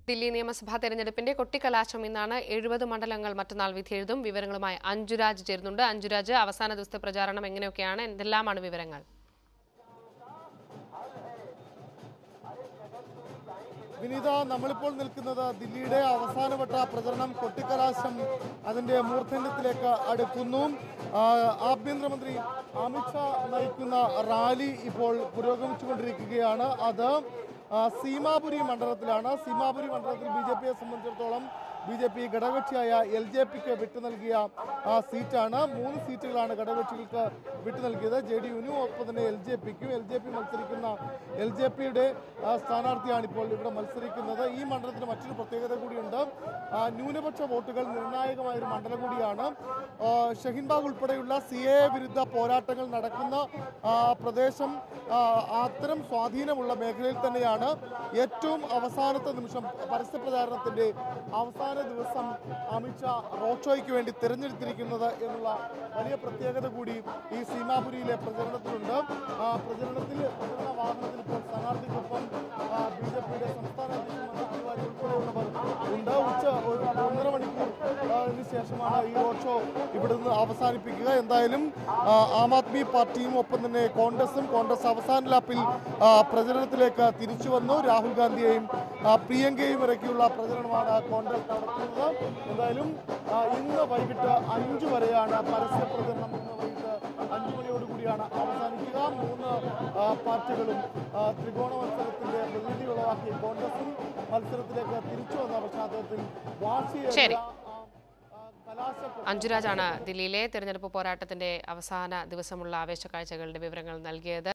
ദില്ലി നിയമസഭാ തെരഞ്ഞെടുപ്പിന്റെ കൊട്ടിക്കലാശം ഇന്നാണ് എഴുപത് മണ്ഡലങ്ങൾ മറ്റന്നാൾ വിധിയെഴുതും വിവരങ്ങളുമായി അഞ്ജുരാജ് ചേരുന്നുണ്ട് അഞ്ജുരാജ് അവസാന ദിവസത്തെ പ്രചാരണം എങ്ങനെയൊക്കെയാണ് എന്തെല്ലാമാണ് വിവരങ്ങൾ വിനീത നമ്മളിപ്പോൾ നിൽക്കുന്നത് ദില്ലിയുടെ അവസാനവട്ട പ്രചരണം കൊട്ടിക്കലാശം അതിന്റെ മൂർധന്യത്തിലേക്ക് അടുക്കുന്നു ആ, ആഭ്യന്തരമന്ത്രി അമിത്ഷാ നയിക്കുന്ന റാലി ഇപ്പോൾ പുരോഗമിച്ചുകൊണ്ടിരിക്കുകയാണ് അത് ആ, സീമാപുരി മണ്ഡലത്തിലാണ് സീമാപുരി മണ്ഡലത്തിൽ ബി ജെ പിയെ സംബന്ധിച്ചിടത്തോളം ബി ജെ പി ഘടകകക്ഷിയായ എൽ ജെ പിക്ക് വിട്ടു നൽകിയ ആ, സീറ്റാണ് മൂന്ന് സീറ്റുകളാണ് ഘടകകക്ഷികൾക്ക് വിട്ടു നൽകിയത് ജെ ഡി യുവിനും ഒപ്പം തന്നെ എൽ ജെ പിക്കും എൽ ജെ പി മത്സരിക്കുന്ന എൽ ജെ പിയുടെ സ്ഥാനാർത്ഥിയാണ് ഇപ്പോൾ ഇവിടെ മത്സരിക്കുന്നത് ഈ മണ്ഡലത്തിന് മറ്റൊരു പ്രത്യേകത കൂടിയുണ്ട് ആ, ന്യൂനപക്ഷ വോട്ടുകൾ നിർണായകമായ ഒരു മണ്ഡലം കൂടിയാണ് ആ, ഷഹീൻബാഗ് ഉൾപ്പെടെയുള്ള സി എ വിരുദ്ധ പോരാട്ടങ്ങൾ നടക്കുന്ന ആ, പ്രദേശം ആ, അത്തരം സ്വാധീനമുള്ള മേഖലയിൽ തന്നെയാണ് ഏറ്റവും അവസാനത്തെ നിമിഷം പരസ്യ പ്രചാരണത്തിന്റെ അവസാന ദിവസം അമിത്ഷാ റോഡ് ഷോയ്ക്ക് വേണ്ടി തിരഞ്ഞെടുത്തിരിക്കുന്നത് എന്നുള്ള വലിയ പ്രത്യേകത കൂടി ഈ സീമാപുരിയിലെ പ്രചരണത്തിലുണ്ട് ആ, പ്രചരണത്തിൽ പ്രചരണ വാഹനത്തിൽ ഇപ്പോൾ സ്ഥാനാർത്ഥിക്കൊപ്പം ബി ജെ പിയുടെ സംസ്ഥാന അധ്യക്ഷൻ മനോജ് തിവാരി ഉൾപ്പെടെയുള്ളവർ ഉണ്ട് ഉച്ച ഒരു ഒന്നര മണിക്കൂർ ആ, ഇതിന് ശേഷമാണ് ഈ റോഡ് ഷോ ഇവിടെ നിന്ന് അവസാനിപ്പിക്കുക എന്തായാലും ആ, ആം ആദ്മി പാർട്ടിയും ഒപ്പം തന്നെ കോൺഗ്രസും കോൺഗ്രസ് അവസാന ലാപ്പിൽ ആ, പ്രചരണത്തിലേക്ക് തിരിച്ചു വന്നു രാഹുൽ ഗാന്ധിയെയും ആ, പ്രിയങ്കയെയും ഇറക്കിയുള്ള പ്രചരണമാണ് കോൺഗ്രസ് നടത്തുന്നത് എന്തായാലും ആ, ഇന്ന് വൈകിട്ട് അഞ്ചു വരെയാണ് പരസ്യ പ്രചരണം ഇന്ന് വൈകിട്ട് അഞ്ചു മണിയോടുകൂടിയാണ് അവസാനിക്കുക മൂന്ന് ആ, പാർട്ടികളും ആ, ത്രികോണ മത്സരത്തിന്റെ പ്രതിനിധി ഉളവാക്കി കോൺഗ്രസും മത്സരത്തിലേക്ക് തിരിച്ചു വന്ന പശ്ചാത്തലത്തിൽ വാശിയേറിയ ശരി. ആ, ആ, കലാശ അഞ്ജുരാജാണ് ദില്ലിയിലെ തെരഞ്ഞെടുപ്പ് പോരാട്ടത്തിന്റെ അവസാന ദിവസമുള്ള ആവേശ കാഴ്ചകളുടെ വിവരങ്ങൾ നൽകിയത്